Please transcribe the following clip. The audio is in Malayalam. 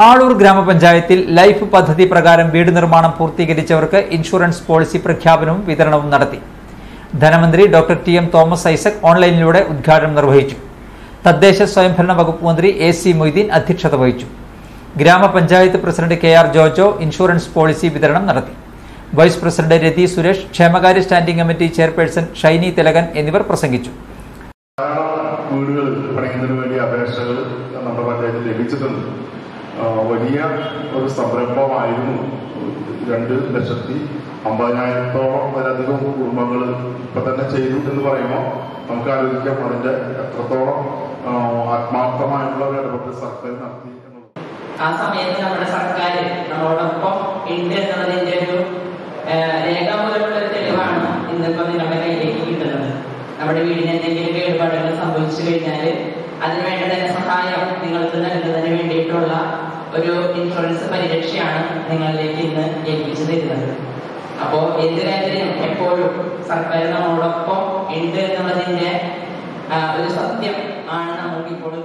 ആളൂർ ഗ്രാമപഞ്ചായത്തിൽ ലൈഫ് പദ്ധതി പ്രകാരം വീട് നിർമ്മാണം പൂർത്തീകരിച്ചവർക്ക് ഇൻഷുറൻസ് പോളിസി പ്രഖ്യാപനവും വിതരണവും നടത്തി ധനമന്ത്രി doctor T M Thomas Isaac ഓൺലൈനിലൂടെ ഉദ്ഘാടനം നിർവഹിച്ചു തദ്ദേശ സ്വയംഭരണ വകുപ്പ് മന്ത്രി എ സി മൊയ്തീൻ അധ്യക്ഷത വഹിച്ചു grama panchayat president K R Jojo insurance policy വിതരണം നടത്തി വൈസ് പ്രസിഡന്റ് രതി സുരേഷ് ക്ഷേമകാര്യ standing committee chairperson Shiny Thilakan എന്നിവർ പ്രസംഗിച്ചു ധാരാളം വീടുകൾ പണിയുന്നതിന് വേണ്ടി അപേക്ഷകൾ നമ്മുടെ പഞ്ചായത്തിൽ ലഭിച്ചിട്ടുണ്ട് ആ, വലിയ ഒരു സംരംഭമായിരുന്നു രണ്ട് ലക്ഷത്തി അമ്പതിനായിരത്തോളം വരധികം കുടുംബങ്ങൾ ഇപ്പൊ തന്നെ ചെയ്തു എന്ന് പറയുമ്പോൾ നമുക്ക് ആലോചിക്കാം അതിന്റെ എത്രത്തോളം ആ, ആത്മാർത്ഥമായിട്ടുള്ള ഒരു ഇടപെടൽ സർക്കാർ നടത്തി എന്നുള്ളത് ആ സമയത്ത് നമ്മുടെ സർക്കാർ നമ്മളോടൊപ്പം ഉണ്ട് എന്നുള്ളതിന്റെ ഒരു ആ, രേഖാമൂലമുള്ള ഒരു തെളിവാണ് ഇന്നിപ്പോ നിങ്ങളുടെ കയ്യിലേക്ക് കിട്ടുന്നത് നമ്മുടെ വീടിന് എന്തെങ്കിലും കേടുപാടുകൾ സംഭവിച്ചു കഴിഞ്ഞാൽ അതിനുവേണ്ട ധനസഹായം നിങ്ങൾക്ക് നൽകുന്നതിന് വേണ്ടിയിട്ടുള്ള ഒരു ഇൻഷുറൻസ് പരിരക്ഷയാണ് നിങ്ങളിലേക്ക് ഇന്ന് ഏൽപ്പിച്ചു തരുന്നത് അപ്പോ എന്ത് കാര്യത്തിനും എപ്പോഴും സർക്കാർ നമ്മളോടൊപ്പം ഉണ്ട് എന്നുള്ളതിന്റെ ആ, ഒരു സത്യം ആണ് നമ്മൾക്ക് ഇപ്പോൾ